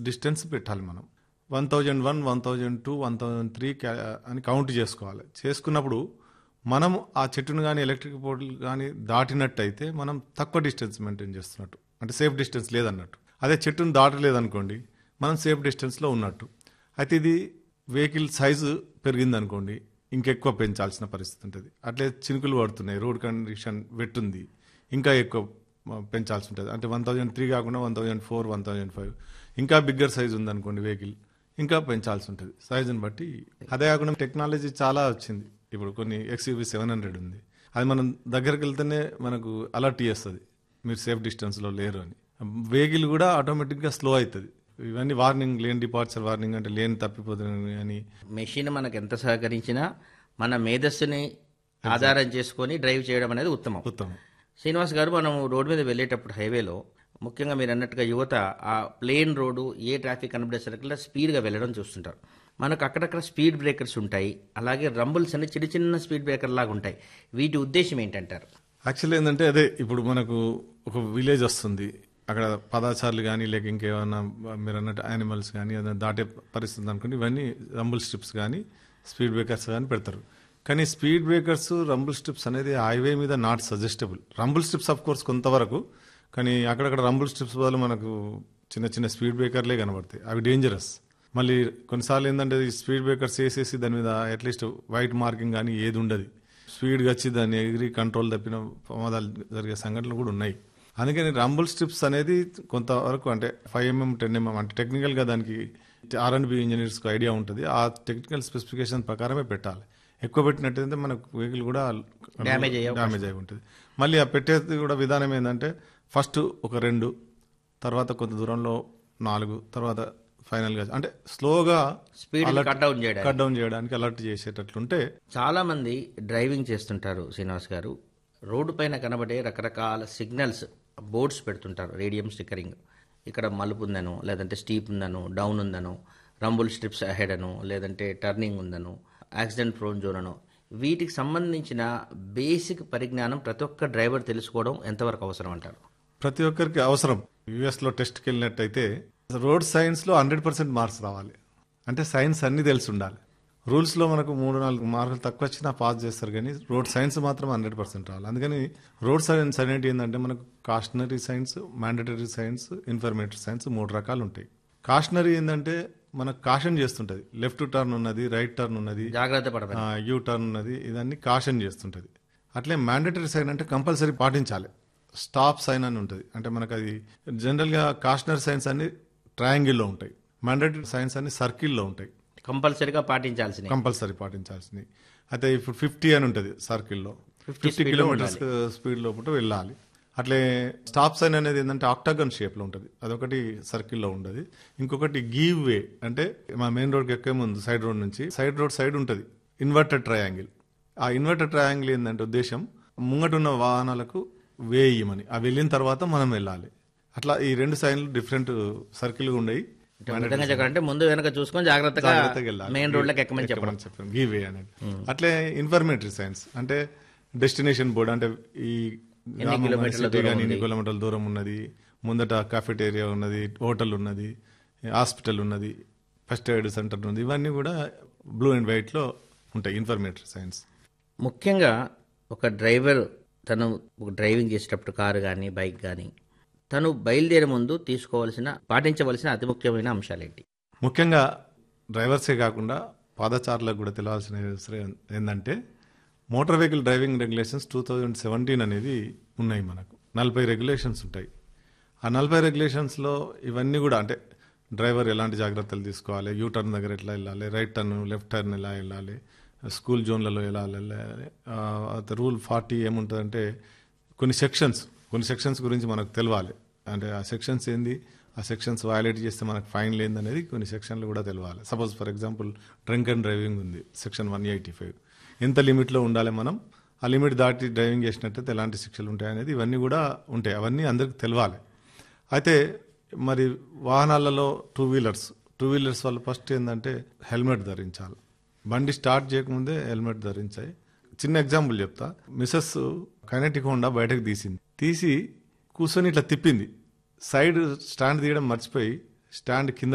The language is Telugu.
డిస్టెన్స్ పెట్టాలి మనం one thousand one one thousand two one thousand three అని కౌంట్ చేసుకోవాలి చేసుకున్నప్పుడు మనం ఆ చెట్టును కానీ ఎలక్ట్రిక్ పోల్ కానీ దాటినట్టయితే మనం తక్కువ డిస్టెన్స్ మెయింటైన్ చేస్తున్నట్టు అంటే సేఫ్ డిస్టెన్స్ లేదన్నట్టు అదే చెట్టును దాటలేదనుకోండి మనం సేఫ్ డిస్టెన్స్లో ఉన్నట్టు అయితే ఇది వెహికల్ సైజు పెరిగిందనుకోండి ఇంకెక్కువ పెంచాల్సిన పరిస్థితి ఉంటుంది అట్లే చినుకులు పడుతున్నాయి రోడ్ కండిషన్ వెట్టుంది ఇంకా ఎక్కువ మ, పెంచాల్సి ఉంటుంది అంటే వన్ థౌజండ్ త్రీ కాకుండా one thousand four one thousand five ఇంకా బిగ్గర్ సైజ్ ఉందనుకోండి వెహికల్ ఇంకా పెంచాల్సి ఉంటుంది సైజుని బట్టి అదే కాకుండా టెక్నాలజీ చాలా వచ్చింది ఇప్పుడు కొన్ని ఎక్స్యూవి సెవెన్ హండ్రెడ్ ఉంది అది మనం దగ్గరికి వెళ్తేనే మనకు అలర్ట్ చేస్తుంది మీరు సేఫ్ డిస్టెన్స్లో లేరు అని వెహికల్ కూడా ఆటోమేటిక్గా స్లో అవుతుంది ఇవన్నీ వార్నింగ్ లేన్ డిపార్చర్ వార్నింగ్ అంటే లేన్ తప్పిపోతుంది అని మెషిన్ మనకు ఎంత సహకరించినా మన మేధస్సుని ఆధారం చేసుకొని డ్రైవ్ చేయడం అనేది ఉత్తమం ఉత్తమం శ్రీనివాస్ గారు మనం రోడ్డు మీద వెళ్ళేటప్పుడు హైవేలో ముఖ్యంగా మీరు అన్నట్టుగా యువత ఆ ప్లేన్ రోడ్డు ఏ ట్రాఫిక్ కనబడేసరికి స్పీడ్గా వెళ్ళడం చూస్తుంటారు మనకు అక్కడక్కడ స్పీడ్ బ్రేకర్స్ ఉంటాయి అలాగే రంబుల్స్ అనే చిన్న చిన్న స్పీడ్ బ్రేకర్ లాగా ఉంటాయి వీటి ఉద్దేశం ఏంటంటారు యాక్చువల్లీ ఏంటంటే అదే ఇప్పుడు మనకు ఒక విలేజ్ వస్తుంది అక్కడ పదాచారులు కానీ లేక ఇంకేమైనా మీరు అన్నట్టు యానిమల్స్ కానీ ఏదైనా దాటే పరిస్థితి అనుకోండి ఇవన్నీ రంబుల్ స్ట్రిప్స్ కానీ స్పీడ్ బ్రేకర్స్ కానీ పెడతారు కానీ స్పీడ్ బ్రేకర్స్ రంబుల్ స్ట్రిప్స్ అనేది హైవే మీద not suggestible rumble strips of course కొంతవరకు కానీ అక్కడక్కడ రంబుల్ స్ట్రిప్స్ బదులు మనకు చిన్న చిన్న స్పీడ్ బ్రేకర్లే కనబడతాయి అవి డేంజరస్ మళ్ళీ కొన్నిసార్లు ఏంటంటే ఈ స్పీడ్ బ్రేకర్స్ వేసేసి దాని మీద అట్లీస్ట్ వైట్ మార్కింగ్ కానీ ఏది ఉండదు స్పీడ్గా వచ్చి దాన్ని ఎగిరి కంట్రోల్ తప్పిన ప్రమాదాలు జరిగే సంఘటనలు కూడా ఉన్నాయి అందుకని రంబుల్ స్ట్రిప్స్ అనేది కొంతవరకు అంటే ఫైవ్ ఎంఎం టెన్ ఎంఎం అంటే టెక్నికల్గా దానికి ఆర్ అండ్ బి ఇంజనీర్స్కి ఐడియా ఉంటుంది ఆ టెక్నికల్ స్పెసిఫికేషన్ ప్రకారమే పెట్టాలి ఎక్కువ పెట్టినట్టయితే మనకు వెహికల్ కూడా Damage అయ్యే డ్యామేజ్ అయి ఉంటుంది మళ్ళీ ఆ పెట్టేది కూడా విధానం ఏంటంటే ఫస్ట్ ఒక రెండు తర్వాత కొంత దూరంలో నాలుగు తర్వాత ఫైనల్గా అంటే స్లోగా స్పీడ్ కట్ డౌన్ చేయడానికి కట్ డౌన్ చేయడానికి అలర్ట్ చేసేటట్లుంటే చాలా మంది డ్రైవింగ్ చేస్తుంటారు శ్రీనివాస్ గారు రోడ్డు పైన కనబడే రకరకాల సిగ్నల్స్ బోర్డ్స్ పెడుతుంటారు రేడియం స్టిక్కరింగ్ ఇక్కడ మలుపు ఉందను లేదంటే స్టీప్ ఉందను డౌన్ ఉందను రంబుల్ స్ట్రిప్స్ అహెడ్ అను లేదంటే టర్నింగ్ ఉందను యాక్సిడెంట్ ప్రోన్ జోన్ అను వీటికి సంబంధించిన బేసిక్ పరిజ్ఞానం ప్రతి ఒక్క డ్రైవర్ తెలుసుకోవడం ఎంతవరకు అవసరం అంటారు ప్రతి ఒక్కరికి అవసరం యుఎస్ లో టెస్ట్కి వెళ్ళినట్టయితే రోడ్ సైన్స్ లో హండ్రెడ్ పర్సెంట్ మార్క్స్ రావాలి అంటే సైన్స్ అన్ని తెలిసి ఉండాలి రూల్స్ లో మనకు మూడు నాలుగు మార్కులు తక్కువ వచ్చినా పాస్ చేస్తారు కానీ రోడ్ సైన్స్ మాత్రం హండ్రెడ్ పర్సెంట్ రావాలి అందుకని రోడ్ సైన్స్ అనేది ఏంటంటే మనకు cautionary signs mandatory signs informatory signs మూడు రకాలు ఉంటాయి కాషనరీ ఏంటంటే మనకు కాషన్ చేస్తుంటది లెఫ్ట్ టర్న్ ఉన్నది రైట్ టర్న్ ఉన్నది జాగ్రత్త పడమని యూ టర్న్ ఉన్నది ఇదన్నీ కాషన్ చేస్తుంటది అట్లే మ్యాండటరీ సైన్ అంటే కంపల్సరీ పాటించాలి స్టాప్ సైన్ అని ఉంటుంది అంటే మనకు అది జనరల్గా కాషనరీ సైన్స్ అన్ని ట్రయాంగిల్లో ఉంటాయి మ్యాండటరీ సైన్స్ అన్ని సర్కిల్లో ఉంటాయి కంపల్సరీగా పాటించాల్సినవి కంపల్సరీ పాటించాల్సింది అయితే ఇప్పుడు ఫిఫ్టీ అని ఉంటుంది సర్కిల్లో ఫిఫ్టీ కిలోమీటర్స్ స్పీడ్ లోపల వెళ్ళాలి అట్లే స్టాప్ సైన్ అనేది ఏంటంటే ఆక్టాగన్ షేప్లో ఉంటుంది అదొకటి సర్కిల్లో ఉండదు ఇంకొకటి గీవ్ వే అంటే మా మెయిన్ రోడ్కి ఎక్కే ముందు సైడ్ రోడ్ నుంచి సైడ్ రోడ్ సైడ్ ఉంటుంది ఇన్వర్టెడ్ ట్రయాంగిల్ ఆ ఇన్వర్టెడ్ ట్రయాంగిల్ ఏంటంటే ఉద్దేశం ముంగటున్న వాహనాలకు వే ఇయ్యమని ఆ వెళ్ళిన తర్వాత మనం వెళ్ళాలి అట్లా ఈ రెండు సైన్లు డిఫరెంట్ సర్కిల్గా ఉండయి విధంగా చెప్పాలంటే ముందు వెనక చూసుకొని జాగ్రత్తగా జాగ్రత్తగా వెళ్ళాలి. మెయిన్ రోడ్లకు ఎక్కమని చెప్పడం ఎక్కమని చెప్పాను గివ్ వే అనేది అట్లే ఇన్ఫర్మేటరీ సైన్స్ అంటే డెస్టినేషన్ బోర్డ్ అంటే ఈ గ్రామం కానీ సిటీ కానీ ఎన్ని కిలోమీటర్ల దూరం ఉన్నది ముందట కాఫెటేరియా ఉన్నది హోటల్ ఉన్నది హాస్పిటల్ ఉన్నది ఫస్ట్ ఎయిడ్ సెంటర్ ఉంది ఇవన్నీ కూడా బ్లూ అండ్ వైట్ లో ఉంటాయి ఇన్ఫర్మేటరీ సైన్స్ ముఖ్యంగా ఒక డ్రైవర్ తను ఒక డ్రైవింగ్ చేసేటప్పుడు కారు కానీ బైక్ కానీ తను బయలుదేరే ముందు తీసుకోవాల్సిన పాటించవలసిన అతి ముఖ్యమైన అంశాలేంటి ముఖ్యంగా డ్రైవర్సే కాకుండా పాదచారులకు కూడా తెలియాల్సిన విషయం ఏంటంటే motor vehicle driving regulations two thousand seventeen అనేది ఉన్నాయి మనకు నలభై రెగ్యులేషన్స్ ఉంటాయి ఆ నలభై రెగ్యులేషన్స్లో ఇవన్నీ కూడా అంటే డ్రైవర్ ఎలాంటి జాగ్రత్తలు తీసుకోవాలి యూ టర్న్ దగ్గర ఎట్లా వెళ్ళాలి రైట్ టర్న్ లెఫ్ట్ టర్న్ ఎలా వెళ్ళాలి స్కూల్ జోన్లలో ఎలా వెళ్ళాలి రూల్ ఫార్టీ ఏముంటుందంటే కొన్ని సెక్షన్స్ కొన్ని సెక్షన్స్ గురించి మనకు తెలవాలి అంటే ఆ సెక్షన్స్ ఏంది ఆ సెక్షన్స్ వయలేట్ చేస్తే మనకు ఫైన్ లేని అనేది కొన్ని సెక్షన్లు కూడా తెలవాలి suppose for example drink and driving ఉంది సెక్షన్ వన్ ఎయిటీ ఫైవ్ ఎంత లిమిట్లో ఉండాలి మనం ఆ లిమిట్ దాటి డ్రైవింగ్ చేసినట్టయితే ఎలాంటి శిక్షలు ఉంటాయి అనేది ఇవన్నీ కూడా ఉంటాయి అవన్నీ అందరికి తెలవాలి అయితే మరి వాహనాలలో టూ వీలర్స్ టూ వీలర్స్ వాళ్ళు ఫస్ట్ ఏంటంటే హెల్మెట్ ధరించాలి బండి స్టార్ట్ చేయకముందే హెల్మెట్ ధరించాయి చిన్న ఎగ్జాంపుల్ చెప్తా మిసెస్ కైనటిక్ హోండా బయటకు తీసింది తీసి కూర్చొని ఇట్లా తిప్పింది సైడ్ స్టాండ్ తీయడం మర్చిపోయి స్టాండ్ కింద